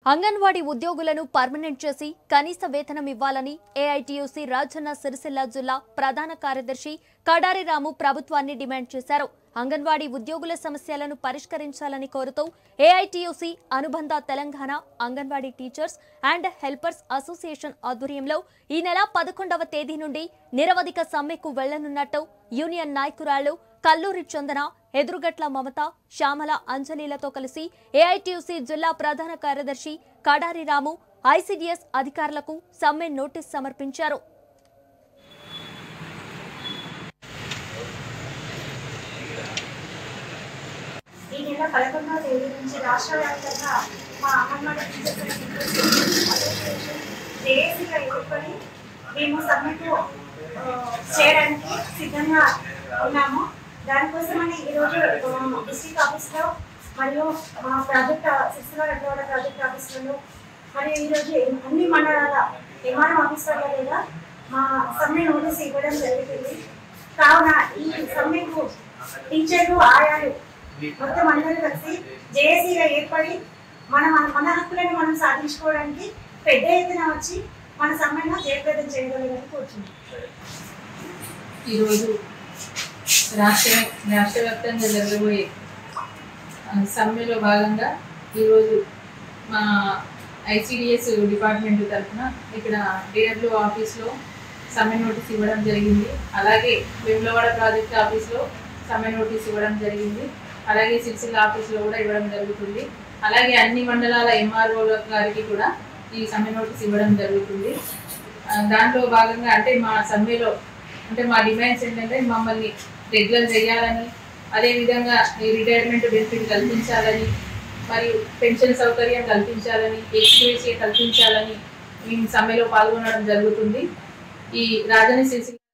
అంగన్వాడీ ఉద్యోగులను పర్మనెంట్ చేసి కనీస వేతనం ఇవ్వాలని ఏఐటీయూసీ రాజన్న సిరిసిల్ల జిల్లా ప్రధాన కార్యదర్శి కడారి రాము ప్రభుత్వాన్ని డిమాండ్ చేశారు అంగన్వాడీ ఉద్యోగుల సమస్యలను పరిష్కరించాలని కోరుతూ ఏఐటీయూసీ అనుబంధ Telangana anganwadi teachers and helpers association ఆధ్వర్యంలో ఈ నెల పదకొండవ తేదీ నుండి నిరవధిక సమ్మెకు వెళ్లనున్నట్టు యూనియన్ నాయకురాళ్లు కల్లూరి చందన ఎదురుగట్ల మమత శ్యామల అంజలిలతో కలిసి ఏఐటీయూసీ జిల్లా ప్రధాన కార్యదర్శి కడారి రాము ఐసీడీఎస్ అధికారులకు సమ్మె నోటీస్ సమర్పించారు ఈ నెల పదకొండవ తేదీ నుంచి రాష్ట్ర వ్యాప్తంగా మా anganwadi teachers and teachers association జేఏసీగా ఏర్పడి మేము సమ్మెకు ఆ, చేయడానికి సిద్ధంగా ఉన్నాము దానికోసమని ఈరోజు డిస్ట్రిక్ట్ ఆఫీస్లో మరియు మా ప్రాజెక్ట్ సిక్స్లో రెండవ ప్రాజెక్ట్ ఆఫీసులలో మరియు ఈరోజు అన్ని మండలాల ఎంఆర్ఎం ఆఫీసర్ల మీద మా సమ్మె నోటీస్ ఇవ్వడం జరుగుతుంది కావున ఈ సమ్మెకు టీచర్లు ఆయాలు మొత్తం అందరూ కలిసి జేఏసీగా ఏర్పడి మన మన మన హక్కులను మనం సాధించుకోవడానికి పెద్ద ఎత్తున వచ్చి మన సమ్మెను జయప్రదం చేయగలగని కోరుతున్నాం ఈరోజు రాష్ట్ర రాష్ట్ర వ్యాప్తంగా జరగబోయే ఆ, సమ్మెలో భాగంగా ఈరోజు మా ఐసిడిఎస్ డిపార్ట్మెంట్ తరఫున ఇక్కడ డిఆర్డీఓ ఆఫీస్లో సమ్మె నోటీస్ ఇవ్వడం జరిగింది అలాగే వేములవాడ ప్రాజెక్ట్ ఆఫీస్లో సమ్మె నోటీస్ ఇవ్వడం జరిగింది అలాగే సిరిసిల్ల ఆఫీస్లో కూడా ఇవ్వడం జరుగుతుంది అలాగే అన్ని మండలాల ఎంఆర్ఓ గారికి కూడా ఈ సమ్మె నోటీస్ ఇవ్వడం జరుగుతుంది ఆ, దాంట్లో భాగంగా అంటే మా సమ్మెలో అంటే మా డిమాండ్స్ ఏంటంటే మమ్మల్ని రెగ్యులర్ చేయాలని అదేవిధంగా ఈ రిటైర్మెంట్ బెనిఫిట్ కల్పించాలని మరియు పెన్షన్ సౌకర్యం కల్పించాలని ఎక్స్గ్రేషియా కల్పించాలని మేము సమ్మెలో పాల్గొనడం జరుగుతుంది ఈ రాజధాని సిరిసిల్ల